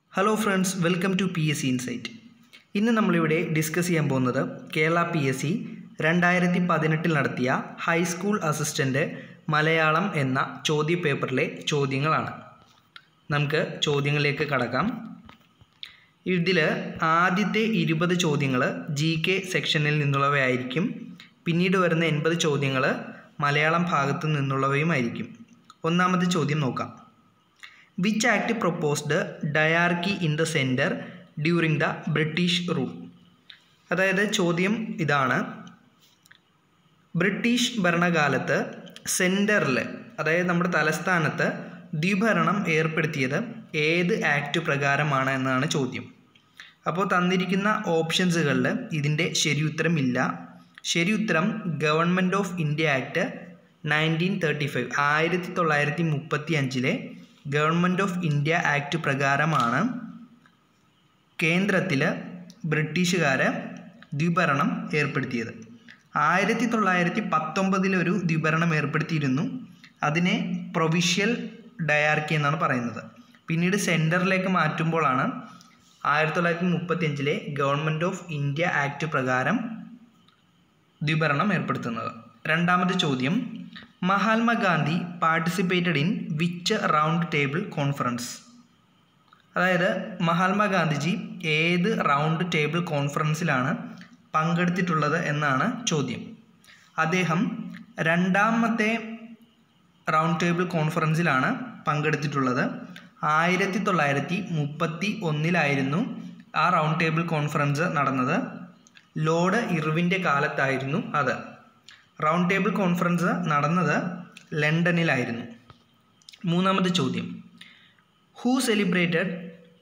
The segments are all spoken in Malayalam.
hello friends welcome to P S C insight ഇന്ന് നമ്മളിവിടെ ഡിസ്കസ് ചെയ്യാൻ പോകുന്നത് കേരള പി എസ് സി രണ്ടായിരത്തി പതിനെട്ടിൽ നടത്തിയ ഹൈസ്കൂൾ അസിസ്റ്റൻ്റ് മലയാളം എന്ന ചോദ്യ പേപ്പറിലെ ചോദ്യങ്ങളാണ് നമുക്ക് ചോദ്യങ്ങളിലേക്ക് കടക്കാം ഇതിൽ ആദ്യത്തെ ഇരുപത് ചോദ്യങ്ങൾ ജി കെ സെക്ഷനിൽ നിന്നുള്ളവയായിരിക്കും പിന്നീട് വരുന്ന എൺപത് ചോദ്യങ്ങൾ മലയാളം ഭാഗത്തു നിന്നുള്ളവയുമായിരിക്കും ഒന്നാമത്തെ ചോദ്യം നോക്കാം which act proposed diarchy in the centre during the British rule അതായത് ചോദ്യം ഇതാണ് ബ്രിട്ടീഷ് ഭരണകാലത്ത് സെൻറ്ററിൽ അതായത് നമ്മുടെ തലസ്ഥാനത്ത് ദ്വിഭരണം ഏർപ്പെടുത്തിയത് ഏത് ആക്ട് പ്രകാരമാണ് എന്നാണ് ചോദ്യം അപ്പോൾ തന്നിരിക്കുന്ന ഓപ്ഷൻസുകളിൽ ഇതിൻ്റെ ശരിയുത്തരം ഇല്ല ശരിയുത്തരം government of India act nineteen thirty five ആയിരത്തി തൊള്ളായിരത്തി മുപ്പത്തി അഞ്ചിലെ ഗവൺമെൻറ് ഓഫ് ഇന്ത്യ ആക്ട് പ്രകാരമാണ് കേന്ദ്രത്തിൽ ബ്രിട്ടീഷുകാർ ദ്വിഭരണം ഏർപ്പെടുത്തിയത് ആയിരത്തി തൊള്ളായിരത്തി പത്തൊമ്പതിലൊരു ദ്വിഭരണം ഏർപ്പെടുത്തിയിരുന്നു അതിനെ പ്രൊവിഷ്യൽ ഡയാർക്കി എന്നാണ് പറയുന്നത് പിന്നീട് സെൻറ്ററിലേക്ക് മാറ്റുമ്പോഴാണ് ആയിരത്തി തൊള്ളായിരത്തി മുപ്പത്തി അഞ്ചിലെ ഗവൺമെൻറ് ഓഫ് ഇന്ത്യ ആക്ട് പ്രകാരം ദ്വിഭരണം ഏർപ്പെടുത്തുന്നത് രണ്ടാമത്തെ ചോദ്യം Mahatma Gandhi participated in which round table conference അതായത് മഹാത്മാഗാന്ധിജി ഏത് റൗണ്ട് ടേബിൾ കോൺഫറൻസിലാണ് പങ്കെടുത്തിട്ടുള്ളത് എന്നാണ് ചോദ്യം അദ്ദേഹം രണ്ടാമത്തെ റൗണ്ട് ടേബിൾ കോൺഫറൻസിലാണ് പങ്കെടുത്തിട്ടുള്ളത് ആയിരത്തി തൊള്ളായിരത്തി മുപ്പത്തി ഒന്നിലായിരുന്നു ആ റൗണ്ട് ടേബിൾ കോൺഫറൻസ് നടന്നത് ലോർഡ് ഇർവിൻ്റെ കാലത്തായിരുന്നു അത് റൗണ്ട് ടേബിൾ കോൺഫറൻസ് നടന്നത് ലണ്ടനിലായിരുന്നു മൂന്നാമത്തെ ചോദ്യം who celebrated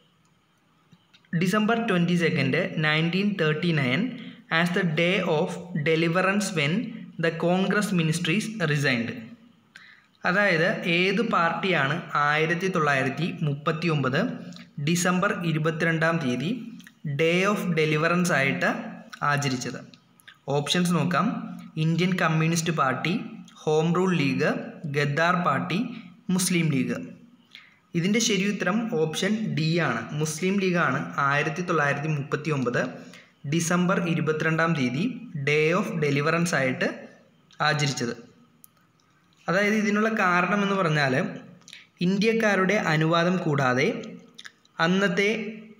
December twenty second nineteen thirty nine as the day of deliverance when the Congress ministries resigned അതായത് ഏത് പാർട്ടിയാണ് ആയിരത്തി തൊള്ളായിരത്തി മുപ്പത്തി ഒമ്പത് ഡിസംബർ ഇരുപത്തിരണ്ടാം തീയതി ഡേ ഓഫ് ഡെലിവറൻസ് ആയിട്ട് ആചരിച്ചത് ഓപ്ഷൻസ് നോക്കാം Indian communist party home rule league Ghadar party Muslim league ഇതിൻ്റെ ശരിയുത്തരം ഓപ്ഷൻ ഡി ആണ് മുസ്ലിം ലീഗാണ് ആയിരത്തി തൊള്ളായിരത്തി മുപ്പത്തി ഒമ്പത് ഡിസംബർ ഇരുപത്തിരണ്ടാം തീയതി ഡേ ഓഫ് ഡെലിവറൻസ് ആയിട്ട് ആചരിച്ചത് അതായത് ഇതിനുള്ള കാരണം എന്ന് പറഞ്ഞാൽ ഇന്ത്യക്കാരുടെ അനുവാദം കൂടാതെ അന്നത്തെ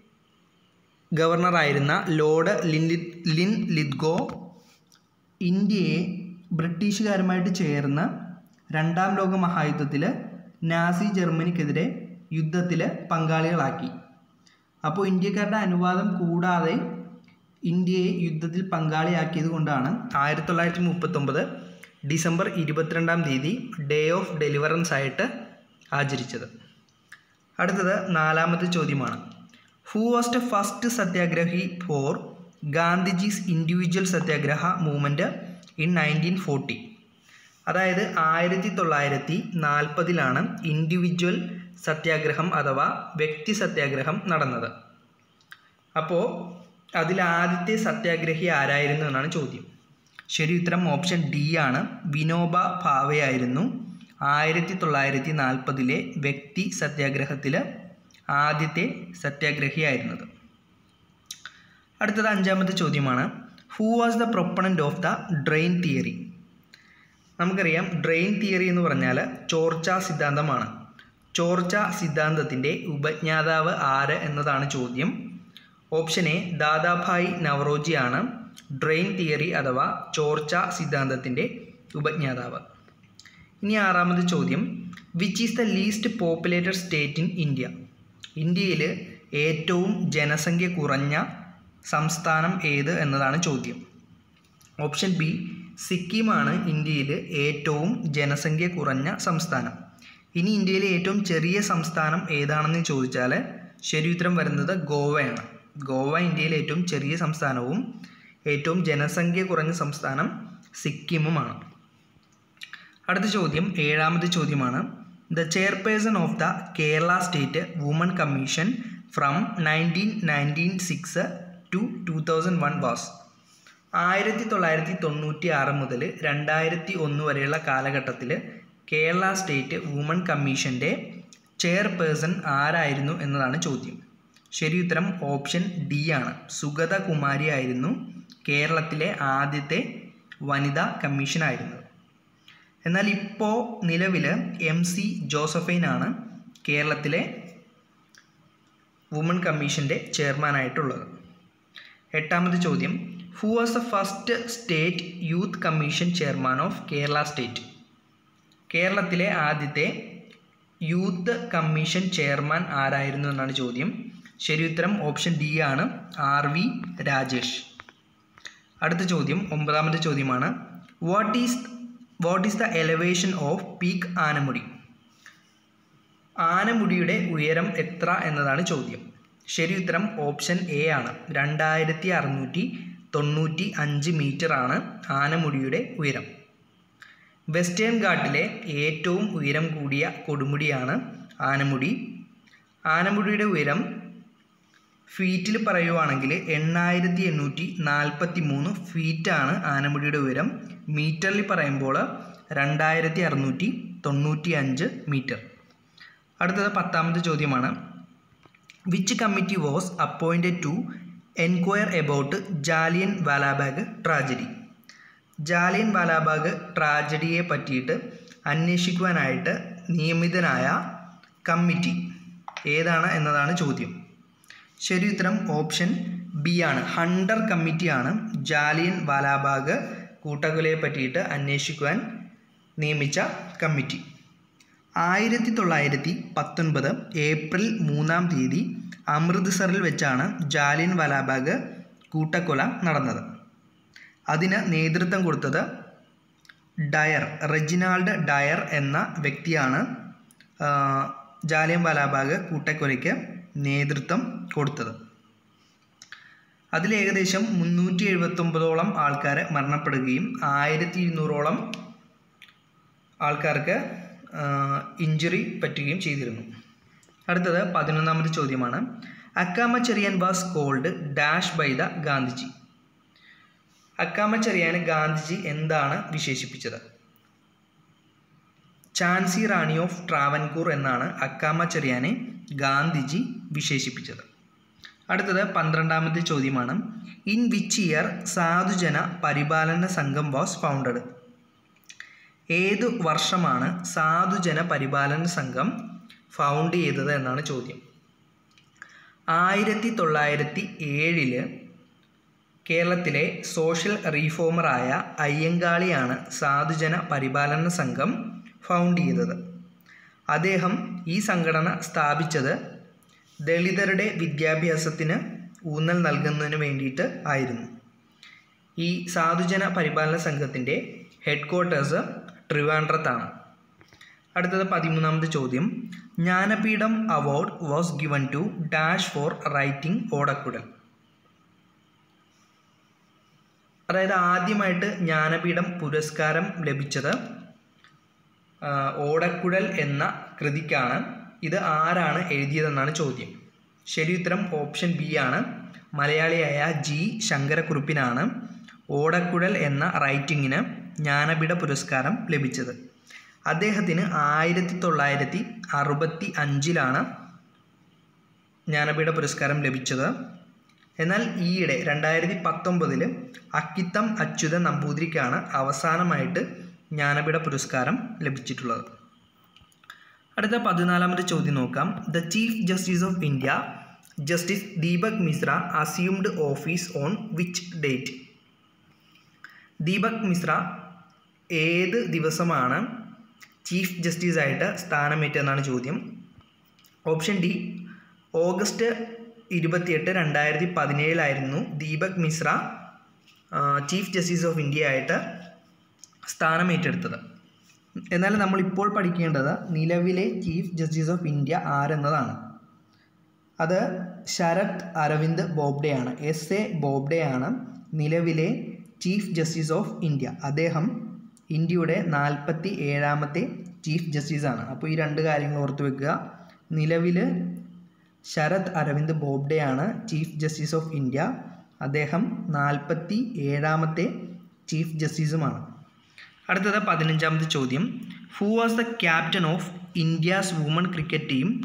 ഗവർണറായിരുന്ന ലോർഡ് ലിൻ ലിൻ ലിദ്ഗോ ഇന്ത്യയെ ബ്രിട്ടീഷുകാരുമായിട്ട് ചേർന്ന് രണ്ടാം ലോക മഹായുദ്ധത്തിൽ നാസി ജർമ്മനിക്കെതിരെ യുദ്ധത്തിൽ പങ്കാളികളാക്കി അപ്പോൾ ഇന്ത്യക്കാരുടെ അനുവാദം കൂടാതെ ഇന്ത്യയെ യുദ്ധത്തിൽ പങ്കാളിയാക്കിയത് കൊണ്ടാണ് ആയിരത്തി തൊള്ളായിരത്തി മുപ്പത്തൊമ്പത് ഡിസംബർ ഇരുപത്തിരണ്ടാം തീയതി ഡേ ഓഫ് ഡെലിവറൻസ് ആയിട്ട് ആചരിച്ചത് അടുത്തത് നാലാമത്തെ ചോദ്യമാണ് who was the first satyagrahi for Gandhiji's individual satyagraha movement in nineteen forty അതായത് ആയിരത്തി തൊള്ളായിരത്തി നാൽപ്പതിലാണ് ഇൻഡിവിജ്വൽ സത്യാഗ്രഹം അഥവാ വ്യക്തി സത്യാഗ്രഹം നടന്നത് അപ്പോൾ അതിൽ ആദ്യത്തെ സത്യാഗ്രഹി ആരായിരുന്നു എന്നാണ് ചോദ്യം ശരി ഉത്തരം ഓപ്ഷൻ ഡി ആണ് വിനോബ ഭാവെയായിരുന്നു ആയിരത്തി തൊള്ളായിരത്തി നാൽപ്പതിലെ വ്യക്തി സത്യാഗ്രഹത്തിൽ ആദ്യത്തെ സത്യാഗ്രഹിയായിരുന്നത് അടുത്തത് അഞ്ചാമത്തെ ചോദ്യമാണ് who was the proponent of the drain theory നമുക്കറിയാം ഡ്രെയിൻ തിയറി എന്ന് പറഞ്ഞാൽ ചോർച്ച സിദ്ധാന്തമാണ് ചോർച്ച സിദ്ധാന്തത്തിൻ്റെ ഉപജ്ഞാതാവ് ആര് എന്നതാണ് ചോദ്യം ഓപ്ഷൻ എ ദാദാഭായ് നവറോജിയാണ് ഡ്രെയിൻ തിയറി അഥവാ ചോർച്ച സിദ്ധാന്തത്തിൻ്റെ ഉപജ്ഞാതാവ് ഇനി ആറാമത് ചോദ്യം which is the least populated state in India ഇന്ത്യയിൽ ഏറ്റവും ജനസംഖ്യ കുറഞ്ഞ സംസ്ഥാനം ഏത് എന്നതാണ് ചോദ്യം ഓപ്ഷൻ ബി സിക്കിമാണ് ഇന്ത്യയിൽ ഏറ്റവും ജനസംഖ്യ കുറഞ്ഞ സംസ്ഥാനം ഇനി ഇന്ത്യയിലെ ഏറ്റവും ചെറിയ സംസ്ഥാനം ഏതാണെന്ന് ചോദിച്ചാൽ ശരിയുത്തരം വരുന്നത് ഗോവയാണ് ഗോവ ഇന്ത്യയിലെ ഏറ്റവും ചെറിയ സംസ്ഥാനവും ഏറ്റവും ജനസംഖ്യ കുറഞ്ഞ സംസ്ഥാനം സിക്കിമുമാണ് അടുത്ത ചോദ്യം ഏഴാമത്തെ ചോദ്യമാണ് the chairperson of the Kerala state woman commission from nineteen ninety six to two thousand one was ആയിരത്തി തൊള്ളായിരത്തി തൊണ്ണൂറ്റി ആറ് മുതൽ രണ്ടായിരത്തി ഒന്ന് വരെയുള്ള കാലഘട്ടത്തിൽ കേരള സ്റ്റേറ്റ് വുമൺ കമ്മീഷൻ്റെ ചെയർപേഴ്സൺ ആരായിരുന്നു എന്നതാണ് ചോദ്യം ശരി ഉത്തരം ഓപ്ഷൻ ഡി ആണ് സുഗത കുമാരി ആയിരുന്നു കേരളത്തിലെ ആദ്യത്തെ വനിതാ കമ്മീഷനായിരുന്നത് എന്നാൽ ഇപ്പോൾ നിലവിൽ എം സി ജോസഫൈനാണ് കേരളത്തിലെ വുമൺ കമ്മീഷൻ്റെ ചെയർമാനായിട്ടുള്ളത് എട്ടാമത് ചോദ്യം who was the first state youth commission chairman of Kerala state കേരളത്തിലെ ആദ്യത്തെ യൂത്ത് കമ്മീഷൻ ചെയർമാൻ ആരായിരുന്നു എന്നാണ് ചോദ്യം ശരി ഉത്തരം ഓപ്ഷൻ ഡി ആണ് ആർ വി രാജേഷ് അടുത്ത ചോദ്യം ഒമ്പതാമത്തെ ചോദ്യമാണ് what is what is the elevation of peak Anamudi ആനമുടിയുടെ ഉയരം എത്ര എന്നതാണ് ചോദ്യം ശരി ഉത്തരം ഓപ്ഷൻ എ ആണ് രണ്ടായിരത്തി അറുന്നൂറ്റി തൊണ്ണൂറ്റി അഞ്ച് മീറ്റർ ആണ് ആനമുടിയുടെ ഉയരം വെസ്റ്റേൺ ഘാട്ടിലെ ഏറ്റവും ഉയരം കൂടിയ കൊടുമുടിയാണ് ആനമുടി ആനമുടിയുടെ ഉയരം ഫീറ്റിൽ പറയുവാണെങ്കിൽ എണ്ണായിരത്തി എണ്ണൂറ്റി നാൽപ്പത്തി മൂന്ന് ഫീറ്റാണ് ആനമുടിയുടെ ഉയരം മീറ്ററിൽ പറയുമ്പോൾ രണ്ടായിരത്തി അറുന്നൂറ്റി തൊണ്ണൂറ്റി അഞ്ച് മീറ്റർ അടുത്തത് പത്താമത്തെ ചോദ്യമാണ് which committee was appointed to enquire about Jallianwala Bagh tragedy Jallianwala Bagh ട്രാജഡിയെ പറ്റിയിട്ട് അന്വേഷിക്കുവാനായിട്ട് നിയമിതനായ കമ്മിറ്റി ഏതാണ് എന്നതാണ് ചോദ്യം ശരി ഉത്തരം ഓപ്ഷൻ ബി ആണ് ഹണ്ടർ കമ്മിറ്റിയാണ് ജാലിയൻ വാലാബാഗ് കൂട്ടക്കൊലയെ പറ്റിയിട്ട് അന്വേഷിക്കുവാൻ നിയമിച്ച കമ്മിറ്റി ആയിരത്തി തൊള്ളായിരത്തി പത്തൊൻപത് ഏപ്രിൽ മൂന്നാം തീയതി അമൃത്സറിൽ വെച്ചാണ് ജാലിയൻ വാലാബാഗ് കൂട്ടക്കൊല നടന്നത് അതിന് നേതൃത്വം കൊടുത്തത് ഡയർ റെജിനാൾഡ് ഡയർ എന്ന വ്യക്തിയാണ് ജാലിയൻ വാലാബാഗ് കൂട്ടക്കൊലയ്ക്ക് നേതൃത്വം കൊടുത്തത് അതിൽ ഏകദേശം മുന്നൂറ്റി എഴുപത്തൊമ്പതോളം ആൾക്കാർ മരണപ്പെടുകയും ആയിരത്തി ഇരുന്നൂറോളം ആൾക്കാർക്ക് ഇഞ്ചുറി പറ്റുകയും ചെയ്തിരുന്നു അടുത്തത് പതിനൊന്നാമത്തെ ചോദ്യമാണ് Accamma Cherian was called dash by the Gandhiji Accamma ചെറിയാന് ഗാന്ധിജി എന്താണ് വിശേഷിപ്പിച്ചത് ഝാൻസി റാണി ഓഫ് ട്രാവൻകൂർ എന്നാണ് അക്കാമ ചെറിയാനെ ഗാന്ധിജി വിശേഷിപ്പിച്ചത് അടുത്തത് പന്ത്രണ്ടാമത്തെ ചോദ്യമാണ് ഇൻ വിച്ച് ഇയർ സാധുജന പരിപാലന സംഘം വാസ് ഫൗണ്ടഡ് ഏത് വർഷമാണ് സാധുജന പരിപാലന സംഘം ഫൗണ്ട് ചെയ്തത് എന്നാണ് ചോദ്യം ആയിരത്തി തൊള്ളായിരത്തി ഏഴില് കേരളത്തിലെ സോഷ്യൽ റീഫോമറായ അയ്യങ്കാളിയാണ് സാധുജന പരിപാലന സംഘം ഫൗണ്ട് ചെയ്തത് അദ്ദേഹം ഈ സംഘടന സ്ഥാപിച്ചത് ദളിതരുടെ വിദ്യാഭ്യാസത്തിന് ഊന്നൽ നൽകുന്നതിന് വേണ്ടിയിട്ട് ആയിരുന്നു ഈ സാധുജന പരിപാലന സംഘത്തിൻ്റെ ഹെഡ് ക്വാർട്ടേഴ്സ് ട്രിവാൻഡ്രത്താണ് അടുത്തത് പതിമൂന്നാമത്തെ ചോദ്യം Jnanpith award was given to dash for writing Odakkuzhal അതായത് ആദ്യമായിട്ട് ജ്ഞാനപീഠം പുരസ്കാരം ലഭിച്ചത് ഓടക്കുഴൽ എന്ന കൃതിക്കാണ് ഇത് ആരാണ് എഴുതിയതെന്നാണ് ചോദ്യം ശരി ഉത്തരം ഓപ്ഷൻ ബി ആണ് മലയാളിയായ ജി ശങ്കരക്കുറുപ്പിനാണ് ഓടക്കുഴൽ എന്ന റൈറ്റിങ്ങിന് ജ്ഞാനപീഠ പുരസ്കാരം ലഭിച്ചത് അദ്ദേഹത്തിന് ആയിരത്തി തൊള്ളായിരത്തി അറുപത്തി അഞ്ചിലാണ് ജ്ഞാനപീഠ പുരസ്കാരം ലഭിച്ചത് എന്നാൽ ഈയിടെ രണ്ടായിരത്തി പത്തൊമ്പതിൽ അക്കിത്തം അച്യുതൻ നമ്പൂതിരിക്കാണ് അവസാനമായിട്ട് ജ്ഞാനപീഠ പുരസ്കാരം ലഭിച്ചിട്ടുള്ളത് അടുത്ത പതിനാലാമത്തെ ചോദ്യം നോക്കാം the chief justice of India justice Deepak Misra assumed office on which date Deepak Misra ഏത് ദിവസമാണ് ചീഫ് ജസ്റ്റിസായിട്ട് സ്ഥാനമേറ്റെന്നാണ് ചോദ്യം ഓപ്ഷൻ ഡി ഓഗസ്റ്റ് ഇരുപത്തിയെട്ട് രണ്ടായിരത്തി പതിനേഴിലായിരുന്നു Deepak Misra chief justice of India ആയിട്ട് സ്ഥാനമേറ്റെടുത്തത് എന്നാൽ നമ്മളിപ്പോൾ പഠിക്കേണ്ടത് നിലവിലെ ചീഫ് ജസ്റ്റിസ് ഓഫ് ഇന്ത്യ ആരെന്നതാണ് അത് ശരത് അരവിന്ദ് ബോബ്ഡെയാണ് എസ് എ ബോബ്ഡെയാണ് നിലവിലെ ചീഫ് ജസ്റ്റിസ് ഓഫ് ഇന്ത്യ അദ്ദേഹം ഇന്ത്യയുടെ നാൽപ്പത്തി ഏഴാമത്തെ ചീഫ് ജസ്റ്റിസാണ് അപ്പോൾ ഈ രണ്ട് കാര്യങ്ങൾ ഓർത്ത് വെക്കുക നിലവിൽ ശരത് അരവിന്ദ് ബോബ്ഡെയാണ് ചീഫ് ജസ്റ്റിസ് ഓഫ് ഇന്ത്യ അദ്ദേഹം നാൽപ്പത്തി ഏഴാമത്തെ ചീഫ് ജസ്റ്റിസുമാണ് അടുത്തത് പതിനഞ്ചാമത്തെ ചോദ്യം who was the captain of India's woman cricket team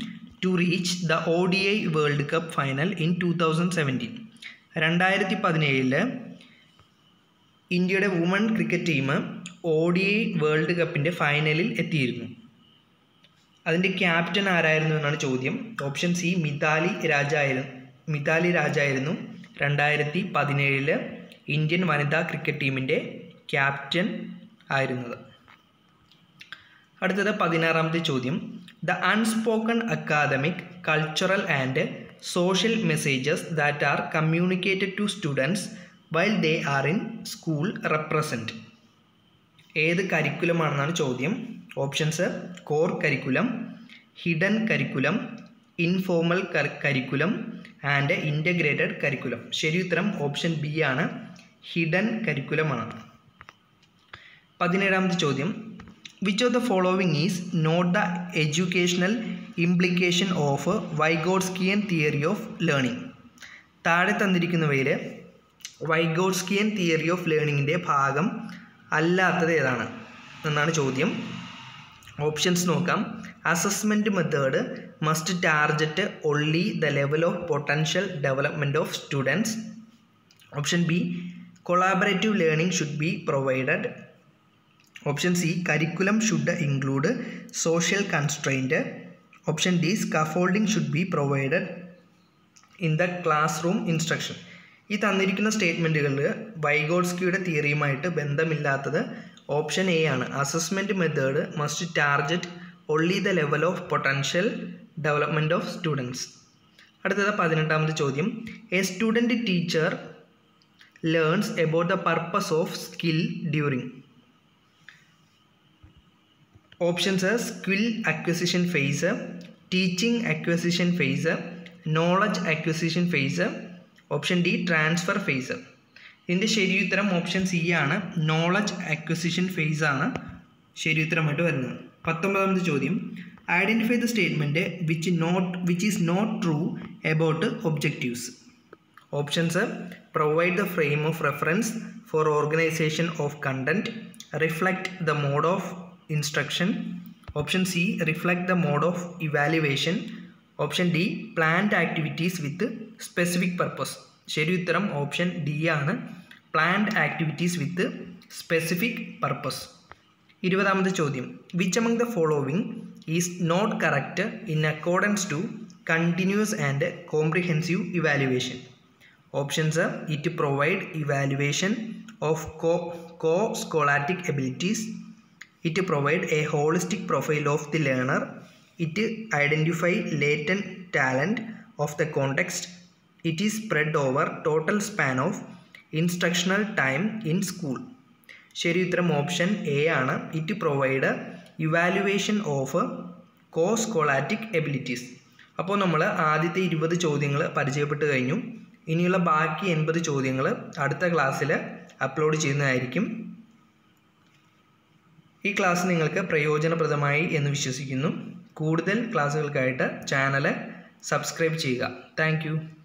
to reach the O D I world cup final in two thousand seventeen രണ്ടായിരത്തി പതിനേഴില് ഇന്ത്യയുടെ woman cricket team O D I world കപ്പിൻ്റെ ഫൈനലിൽ എത്തിയിരുന്നു അതിൻ്റെ ക്യാപ്റ്റൻ ആരായിരുന്നു എന്നാണ് ചോദ്യം ഓപ്ഷൻ സി മിതാലി രാജായിരുന്നു മിതാലി രാജായിരുന്നു രണ്ടായിരത്തി പതിനേഴില് ഇന്ത്യൻ വനിതാ ക്രിക്കറ്റ് ടീമിൻ്റെ ക്യാപ്റ്റൻ ആയിരുന്നത് അടുത്തത് പതിനാറാമത്തെ ചോദ്യം the unspoken academic cultural and social messages that are communicated to students while they are in school represent ഏത് കരിക്കുലമാണെന്നാണ് ചോദ്യം options core curriculum hidden curriculum informal curriculum and integrated curriculum ശരി ഉത്തരം ഓപ്ഷൻ ബി ആണ് ഹിഡൻ കരിക്കുലമാണ് പതിനേഴാമത്തെ ചോദ്യം which of the following is not the educational implication of Vygotskian theory of learning താഴെ തന്നിരിക്കുന്നവയിൽ വൈഗോഡ്സ്കിയൻ തിയറി ഓഫ് ലേണിങ്ങിൻ്റെ ഭാഗം അല്ലാത്തത് ഏതാണ് എന്നാണ് ചോദ്യം ഓപ്ഷൻസ് നോക്കാം assessment method must target only the level of potential development of students option B collaborative learning should be provided option C curriculum should include social constraint option D scaffolding should be provided in the classroom instruction ഈ തന്നിരിക്കുന്ന സ്റ്റേറ്റ്മെൻറ്റുകളിൽ വൈഗോഡ്സ്കിയുടെ തിയറിയുമായിട്ട് ബന്ധമില്ലാത്തത് ഓപ്ഷൻ എ ആണ് assessment method must target only the level of potential development of students അടുത്തത് പതിനെട്ടാമത്തെ ചോദ്യം a student teacher learns about the purpose of skill during options skill acquisition phase teaching acquisition phase knowledge acquisition phase option D transfer phase ഇതിൻ്റെ ശരി ഉത്തരം ഓപ്ഷൻ സി ആണ് നോളജ് അക്വസിഷൻ ഫേസ് ആണ് ശരി ഉത്തരമായിട്ട് വരുന്നത് പത്തൊമ്പതാമത്തെ ചോദ്യം identify the statement which not which is not true about objectives options provide the frame of reference for organisation of content reflect the mode of instruction option C reflect the mode of evaluation option D planned activities with specific purpose ശരി ഉത്തരം ഓപ്ഷൻ ഡി ആണ് planned activities with specific purpose ഇരുപതാമത്തെ ചോദ്യം which among the following is not correct in accordance to continuous and comprehensive evaluation options it provide evaluation of co co scholastic abilities it provide a holistic profile of the learner it identify latent talent of the context it is spread over total span of instructional time in school ശരി ഉത്തരം ഓപ്ഷൻ എ ആണ് it provide evaluation of co scholastic abilities അപ്പോൾ നമ്മൾ ആദ്യത്തെ ഇരുപത് ചോദ്യങ്ങൾ പരിചയപ്പെട്ട് കഴിഞ്ഞു ഇനിയുള്ള ബാക്കി എൺപത് ചോദ്യങ്ങൾ അടുത്ത ക്ലാസ്സിൽ അപ്ലോഡ് ചെയ്യുന്നതായിരിക്കും ഈ ക്ലാസ് നിങ്ങൾക്ക് പ്രയോജനപ്രദമായി എന്ന് വിശ്വസിക്കുന്നു കൂടുതൽ ക്ലാസ്സുകൾക്കായിട്ട് ചാനൽ സബ്സ്ക്രൈബ് ചെയ്യുക താങ്ക്